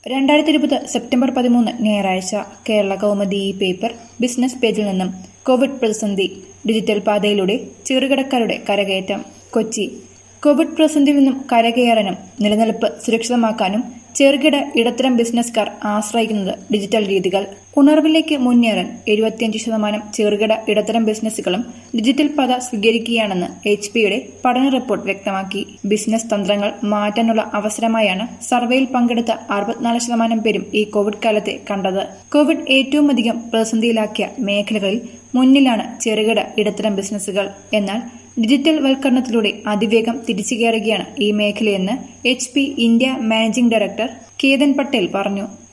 രണ്ടായിരത്തി ഇരുപത് സെപ്റ്റംബർ പതിമൂന്ന് ഞായറാഴ്ച കേരള കൗമുദി ഈ പേപ്പർ ബിസിനസ് പേജിൽ നിന്നും കോവിഡ് പ്രതിസന്ധി ഡിജിറ്റൽ പാതയിലൂടെ ചെറുകിടക്കാരുടെ കരകയറ്റം കൊച്ചി കോവിഡ് പ്രതിസന്ധിയിൽ നിന്നും കരകയറാനും നിലനിൽപ്പ് സുരക്ഷിതമാക്കാനും ചെറുകിട ഇടത്തരം ബിസിനസ്സുകാർ ആശ്രയിക്കുന്നത് ഡിജിറ്റൽ രീതികൾ ഉണർവിലേക്ക് മുന്നേറാൻ എഴുപത്തിയഞ്ച് ശതമാനം ചെറുകിട ഇടത്തരം ബിസിനസ്സുകളും ഡിജിറ്റൽ പാത സ്വീകരിക്കുകയാണെന്ന് എച്ച് പിയുടെ പഠന റിപ്പോർട്ട് വ്യക്തമാക്കി ബിസിനസ് തന്ത്രങ്ങൾ മാറ്റാനുള്ള അവസരമായാണ് സർവേയിൽ പങ്കെടുത്ത അറുപത്തിനാല് ശതമാനം പേരും ഈ കോവിഡ് കാലത്തെ കണ്ടത് കോവിഡ് ഏറ്റവും അധികം പ്രതിസന്ധിയിലാക്കിയ മേഖലകളിൽ മുന്നിലാണ് ചെറുകിട ഇടത്തരം ബിസിനസ്സുകൾ എന്നാൽ ഡിജിറ്റൽ വൽക്കരണത്തിലൂടെ അതിവേഗം തിരിച്ചുകയറുകയാണ് ഈ മേഖലയെന്ന് H P India managing director Ketan Patel പറഞ്ഞു